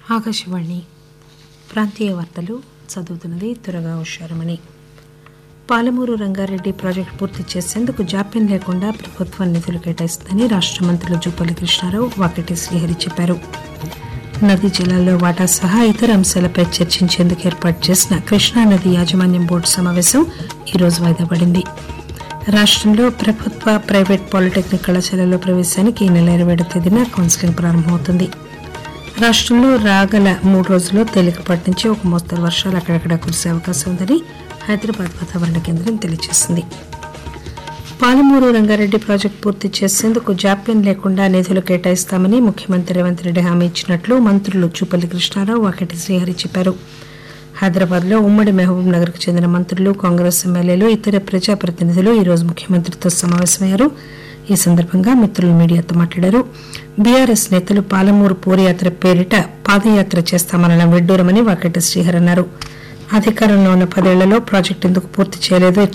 ఆకాశవాణి ప్రాంతీయ వార్తలు చదువుతున్నది త్వరగా హుషారమణి పాలమూరు రంగారెడ్డి ప్రాజెక్టు పూర్తి చేసేందుకు జాప్యం లేకుండా ప్రభుత్వం నిధులు కేటాయిస్తుందని రాష్ట మంత్రులు జూపల్లి కృష్ణారావు వాకటి శ్రీహరి చెప్పారు నదీ జలాల్లో వాటా సహా ఇతర అంశాలపై చర్చించేందుకు ఏర్పాటు చేసిన కృష్ణా నది యాజమాన్యం బోర్డు సమావేశం ఈరోజు వాయిదా పడింది రాష్టంలో ప్రభుత్వ ప్రైవేట్ పాలిటెక్నిక్ కళాశాలలో ప్రవేశానికి ఈ నెల ఇరవై ఏడు తేదీన కౌన్సిలింగ్ ప్రారంభమవుతుంది రాష్టంలో రాగల మూడు రోజుల్లో తేలికపాటి నుంచి ఒక మోస్తరు వర్షాలు అక్కడక్కడ కురిసే అవకాశం ఉందని హైదరాబాద్ వాతావరణ కేంద్రం తెలియజేసింది పాలమూరు రంగారెడ్డి ప్రాజెక్టు పూర్తి చేసేందుకు జాప్యం లేకుండా నిధులు కేటాయిస్తామని ముఖ్యమంత్రి రేవంత్ రెడ్డి హామీ ఇచ్చినట్లు మంత్రులు చూపల్లి కృష్ణారావు వాకటి శ్రీహరి చెప్పారు హైదరాబాద్ లో ఉమ్మడి మహబూబ్ నగర్ కు చెందిన మంత్రులు కాంగ్రెస్ ఎమ్మెల్యేలు ఇతర ప్రజాప్రతినిధులు ఈ రోజు ముఖ్యమంత్రితో సమావేశమయ్యారు ఈ సందర్భంగా మిత్రులు మీడియాతో మాట్లాడారు బీఆర్ఎస్ నేతలు పాలమూరు పూరయాత్ర పేరిట పాదయాత్ర చేస్తామనడం విడ్డూరమని వాకటి శ్రీహరి అన్నారు అధికారంలో ఉన్న పదేళ్లలో ప్రాజెక్టు ఎందుకు పూర్తి చేయలేదో